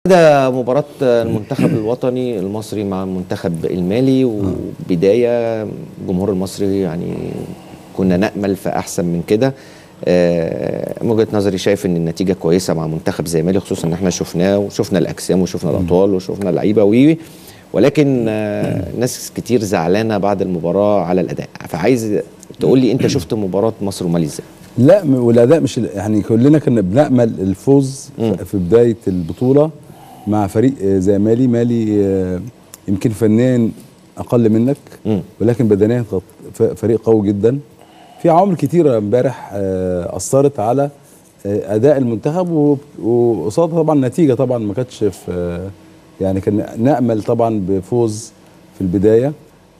ده مباراة المنتخب الوطني المصري مع المنتخب المالي وبداية الجمهور المصري يعني كنا نأمل في أحسن من كده آه، من وجهة نظري شايف ان النتيجة كويسة مع منتخب زي مالي خصوصا ان احنا شفناه وشفنا الأجسام وشفنا الأطوال وشفنا اللعيبة وي ولكن آه، ناس كتير زعلانة بعد المباراة على الأداء فعايز تقول لي أنت شفت مباراة مصر ومالي ازاي؟ لا م- والاداء مش يعني كلنا كنا بنامل الفوز مم. في بدايه البطوله مع فريق آه، زي مالي مالي آه، يمكن فنيا اقل منك مم. ولكن بدنيا غط- ف- فريق قوي جدا في عوامل كتيره امبارح آه، اثرت على آه، اداء المنتخب و- وقصادها طبعا النتيجه طبعا ما كانتش في آه، يعني كان نامل طبعا بفوز في البدايه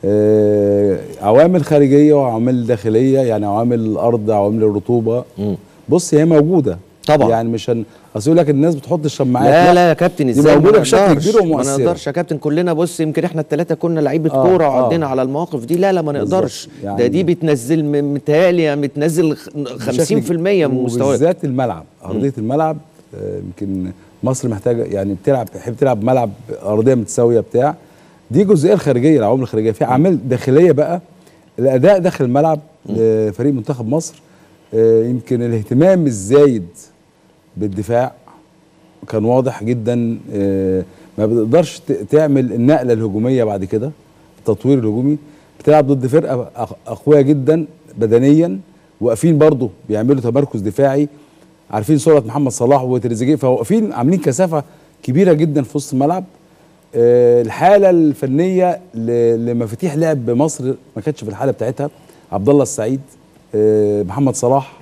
آه، عوامل خارجيه وعوامل داخليه يعني عوامل الارض عوامل الرطوبه مم. بص هي موجوده طبعا. يعني مش هن... اصل يقول لك الناس بتحط الشماعات لا لا يا كابتن دي ازاي ما موجودة بشكل نقدرش- كبير ما ومؤثرة. نقدرش يا كابتن كلنا بص يمكن احنا الثلاثه كنا لعيبه آه، كوره آه. وعدينا على المواقف دي لا لا ما بالظبط. نقدرش ده يعني- دي بتنزل م- متهيألي يعني بتنزل خ- 50% من مستواك بالذات الملعب ارضيه الملعب آه، يمكن مصر محتاجه يعني بتلعب بتحب تلعب ملعب ارضيه متساويه بتاع دي الجزئيه الخارجيه العوامل الخارجيه في عوامل داخليه بقى الاداء داخل الملعب لفريق منتخب مصر آه، يمكن الاهتمام الزايد بالدفاع كان واضح جدا آه، ما بتقدرش ت- تعمل النقله الهجوميه بعد كده التطوير الهجومي بتلعب ضد فرقه أق- اقوياء جدا بدنيا واقفين برضه بيعملوا تمركز دفاعي عارفين سرعه محمد صلاح وتريزيجيه فواقفين عاملين كثافه كبيره جدا في وسط الملعب آه، الحاله الفنيه ل- لمفاتيح لعب مصر ما كانتش في الحاله بتاعتها عبد الله السعيد آه، محمد صلاح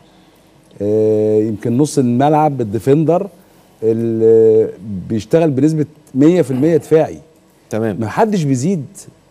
آه، يمكن نص الملعب الديفندر اللي بيشتغل بنسبه 100% دفاعي تمام ما حدش بيزيد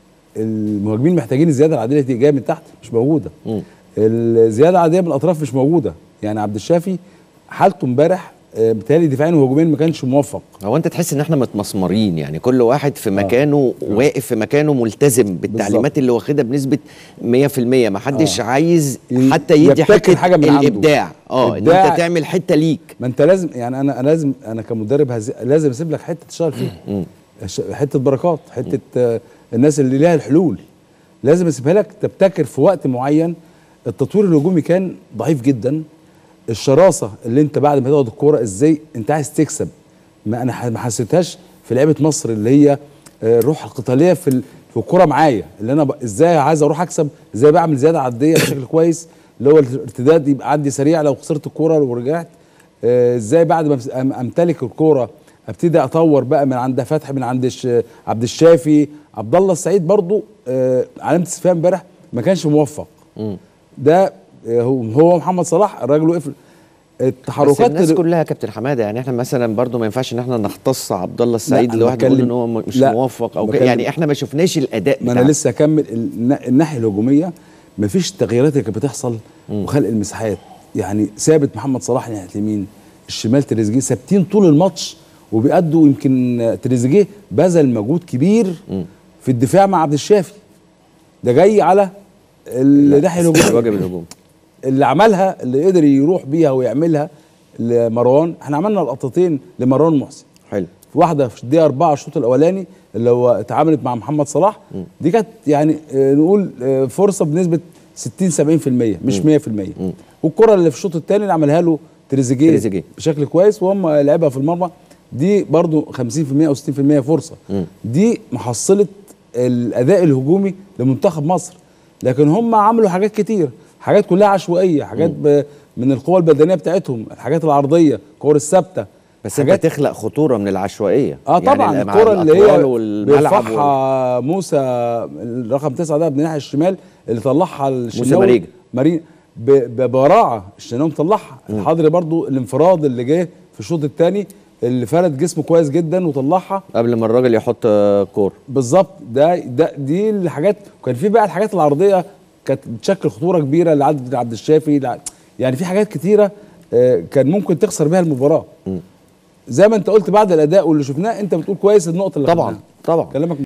المهاجمين محتاجين الزياده العاديه اللي جايه من تحت مش موجوده مم. الزياده العاديه من الاطراف مش موجوده يعني عبد الشافي حالته امبارح آه، بيتهيألي دفاعيا وهجوميا ما كانش موفق هو انت تحس ان احنا متمسمرين يعني كل واحد في مكانه واقف في مكانه ملتزم بالتعليمات بالظبط. اللي واخدها بنسبه 100% ما حدش آه. عايز ي- حتى يدي يبتكر حته حاجة من عنده. الابداع اه ان إبداع. انت تعمل حته ليك ما انت لازم يعني انا انا لازم انا كمدرب هز... لازم اسيب لك حته تشتغل فيها مم. ش- حته بركات حته آه، الناس اللي ليها الحلول لازم اسيبها لك تبتكر في وقت معين التطوير الهجومي كان ضعيف جدا الشراسه اللي انت بعد ما تاخد الكوره ازاي انت عايز تكسب ما انا ح- ما حسيتهاش في لعيبه مصر اللي هي آه، الروح القتاليه في ال- في الكوره معايا اللي انا ب... ازاي عايز اروح اكسب ازاي بعمل زياده عديه بشكل كويس اللي هو الارتداد يبقى عندي سريع لو خسرت الكوره ورجعت آه، ازاي بعد ما أمس- أم- امتلك الكوره ابتدي اطور بقى من عند فتحي من عند الش... عبد الشافي عبد الله السعيد برضو آه، علامه استفهام امبارح ما كانش موفق مم. ده آه، هو هو محمد صلاح الراجل وقف بس التحركات الناس اللي- كلها يا كابتن حماده يعني احنا مثلا برضو ما ينفعش ان احنا نختص عبد الله السعيد أنا لوحده نقول بتكلم- ان هو م- مش لا، موفق او كده بتكلم- يعني احنا ما شفناش الاداء ما انا بتاعه. لسه اكمل الن- الناحيه الهجوميه مفيش التغييرات اللي كانت بتحصل وخلق المساحات يعني ثابت محمد صلاح ناحيه اليمين الشمال تريزيجيه ثابتين طول الماتش وبيأدوا يمكن آه، تريزيجيه بذل مجهود كبير في الدفاع مع عبد الشافي ده جاي على الناحيه الهجوميه الواجب الهجوم اللي عملها اللي قدر يروح بيها ويعملها لمروان احنا عملنا لقطتين لمروان محسن حلو في واحده في الدقيقه 4 الشوط الاولاني اللي هو اتعاملت مع محمد صلاح دي كانت يعني آه، نقول آه، فرصه بنسبه 60 70% مش 100% والكره اللي في الشوط الثاني اللي عملها له تريزيجيه تريزيجيه. بشكل كويس وهم لعبها في المرمى دي برضو 50% او 60% فرصه دي محصله الاداء الهجومي لمنتخب مصر لكن هم عملوا حاجات كتير حاجات كلها عشوائيه حاجات ب من القوه البدنيه بتاعتهم الحاجات العرضيه الكور الثابته بس انت تخلق خطوره من العشوائيه اه طبعا يعني مع الكره اللي الأطوال هي والملعب وال- بيرفعها موسى رقم تسعة ده من الناحيه الشمال اللي طلعها الشناوي ماريجا. مارين ب- ببراعه الشناوي مطلعها الحضري برضو الانفراد اللي جه في الشوط الثاني اللي فرد جسمه كويس جدا وطلعها قبل ما الراجل يحط آه، كور بالظبط ده ده دي الحاجات وكان في بقى الحاجات العرضيه كانت بتشكل خطوره كبيره لعبد عبد الشافي لع- يعني في حاجات كتيره آه، كان ممكن تخسر بيها المباراه زي ما انت قلت بعد الاداء واللي شفناه انت بتقول كويس النقطه اللي طبعا خدناها. طبعا كلامك